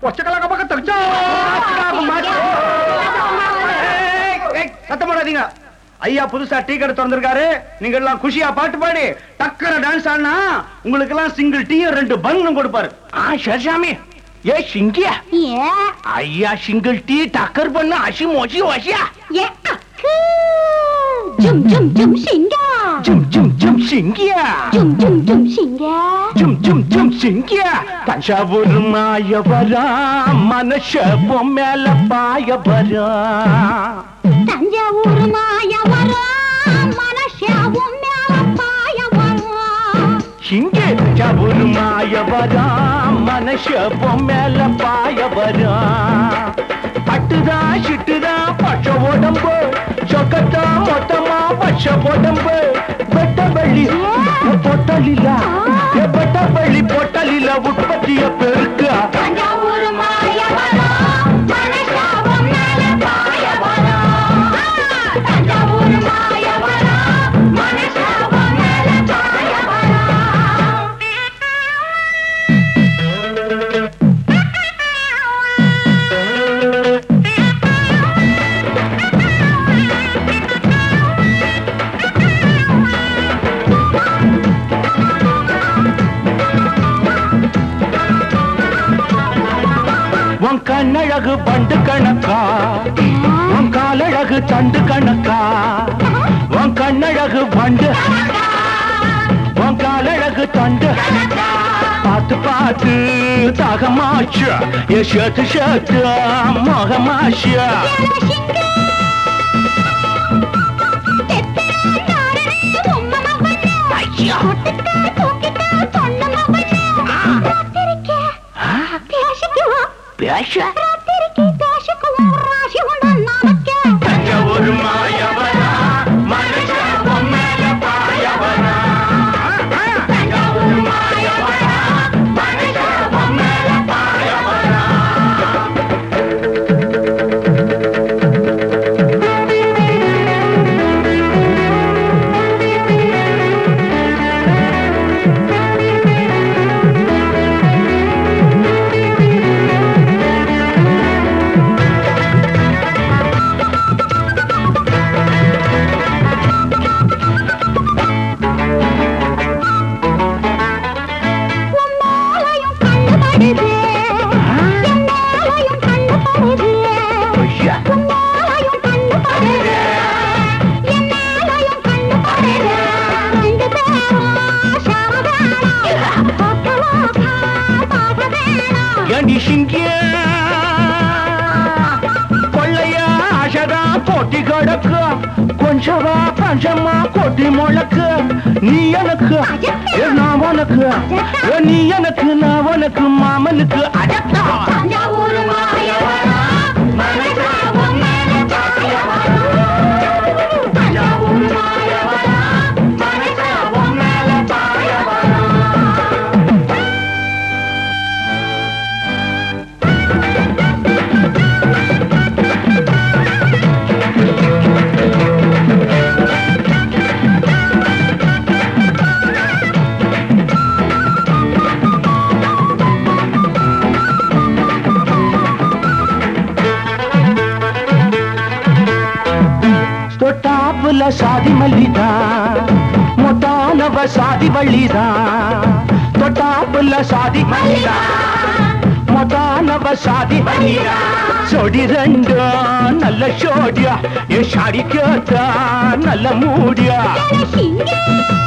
ஒச்சக்கலக்க பக்கம் தச்சா சத்தம் போடாதீங்க ஐயா புதுசா டீ கடை திறந்திருக்காரு நீங்க எல்லாம் குஷியா பாட்டு பாடி டக்கர டான்ஸ் ஆடினா உங்களுக்கு எல்லாம் சிங்கிள் டீ ரெண்டு பன்னும் கொடுப்பாரு ஆ சரி ஏ சிங்கியா ஏ ஐயா சிங்கிள் டீ டக்கர் பண்ண அசி மோசி வசியா ஏ அக்கு ஜும் ஜும் ஜும் சிங்கா ஜும் ஜும் ஜும் சிங்கியா ஜும் ஜும் ஜும் சிங்கா ஜும் ஜும் ஜும் சிங்கியா தஞ்சாவூர் மாயவரா மனுஷ பொம்மேல பாயவரா தஞ்சாவூர் மாய வரும் மனசாவும் மேல பாய வரும் சிங்கே தஞ்சாவூர் மாயவரா மனுஷ பொம்மேல பாயவரா பட்டுதா சிட்டுதா பச்ச உடம்பு சொக்கத்தா மொத்தமா பச்ச உடம்பு வெட்ட வெள்ளி பொட்டலில வெட்ட வெள்ளி பொட்டலில உற்பத்திய பெருக்கா தஞ்சாவூர் மாய வரும் மனசாவும் மேல பாய வரும் தஞ்சாவூர் மாய வரும் மனசாவும் மேல பாய உன் கண்ணழகு பண்டு கணக்கா உன் காலழகு தண்டு கணக்கா உன் கண்ணழகு பண்டு உன் காலழகு தண்டு பார்த்து பார்த்து தாகமாச்சு ஏ ஷர்ட்டு ஷர்ட்டு மோகமாச்சு ஐயா. பேச தஞ்சாவூர் மாயவனா மனுஷ பொம்மேல பாயவனா தஞ்சாவூர் மாயவனா மனுஷ பொம்மேல பாயவனா ஐயா. ஏண்டி சிங்கிய கொள்ளையா ஆசதா போட்டி கிடக்கு கொஞ்சவா பஞ்சமா கொட்டி முழக்கு நீ எனக்கு ஏ, நான் உனக்கு ஏ, நீ எனக்கு நான் உனக்கு மாமனுக்கு அடக்கா தஞ்சாவூர் மாயவரம் மனசாவும் மேல பாயவரம் தஞ்சாவூர் மாயவரம் மனசாவும் மேல பாயவரம் தொட்டாப்புல சாதி மல்லிதா மொட்டானவ சாதி வள்ளிதா தொட்டாப்புல சாதி மல்லிதா மொட்டானவ சாதி வள்ளிதா சொடி ரெண்டு நல்ல சோடியா ஏ சாடி கேட்டா நல்ல மூடியா சிங்கே